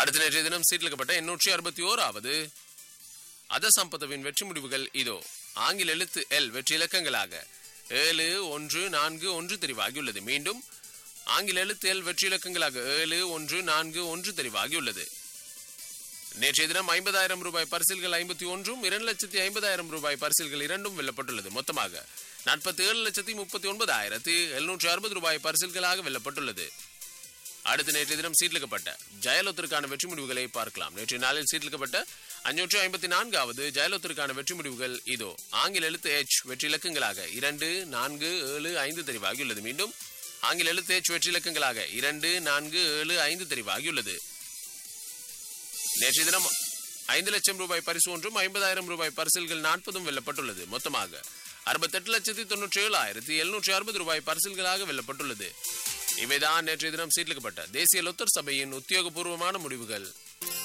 அடுத்த நேற்றைய தினம் சீட்டிலிக்கப்பட்ட எண்ணூற்றி அறுபத்தி ஓராவது அத சம்பதவின் வெற்றி முடிவுகள் இதோ ஆங்கில எழுத்து எல் வெற்றி இலக்கங்களாக ஏழு ஒன்று நான்கு ஒன்று தெரிவாகியுள்ளது மீண்டும் ஆங்கில எழுத்து எல் வெற்றி இலக்கங்களாக ஏழு ஒன்று நான்கு ஒன்று தெரிவாகியுள்ளது நேற்றைய தினம் ஐம்பதாயிரம் ரூபாய் பரிசில்கள் ஐம்பத்தி ஒன்றும் இரண்டு லட்சத்தி ஐம்பதாயிரம் ரூபாய் பரிசில்கள் இரண்டும் வெல்லப்பட்டுள்ளது மொத்தமாக நாற்பத்தி ஏழு லட்சத்தி முப்பத்தி ஒன்பதாயிரத்தி எழுநூற்றி அறுபது ரூபாய் பரிசில்களாக வெல்லப்பட்டுள்ளது அடுத்து நேற்றைய தினம் சீட்லிக்கப்பட்ட ஜெயலலித்திற்கான வெற்றி முடிவுகளை பார்க்கலாம் நேற்றைய நாளில் சீட்லிக்கப்பட்ட அஞ்சூற்று ஐம்பத்தி நான்காவது ஜெயலலித்திற்கான வெற்றி முடிவுகள் இதோ ஆங்கில எழுத்து எச் வெற்றி இலக்கங்களாக இரண்டு நான்கு ஏழு ஐந்து தெரிவாகியுள்ளது மீண்டும் ஆங்கில எழுத்து எச் வெற்றி இலக்கங்களாக இரண்டு நான்கு ஏழு ஐந்து தெரிவாகியுள்ளது நேற்றைய தினம் ஐந்து லட்சம் ரூபாய் பரிசு ஒன்றும் ஐம்பதாயிரம் ரூபாய் பரிசில்கள் நாற்பதும் வெல்லப்பட்டுள்ளது மொத்தமாக அறுபத்தெட்டு லட்சத்தி தொண்ணூற்றி ஏழாயிரத்தி எழுநூற்றி அறுபது ரூபாய் பரிசில்களாக வெல்லப்பட்டுள்ளது இவைதான் நேற்றைய தினம் சீட்லிக்கப்பட்ட தேசிய லொத்தர் சபையின் உத்தியோகபூர்வமான முடிவுகள்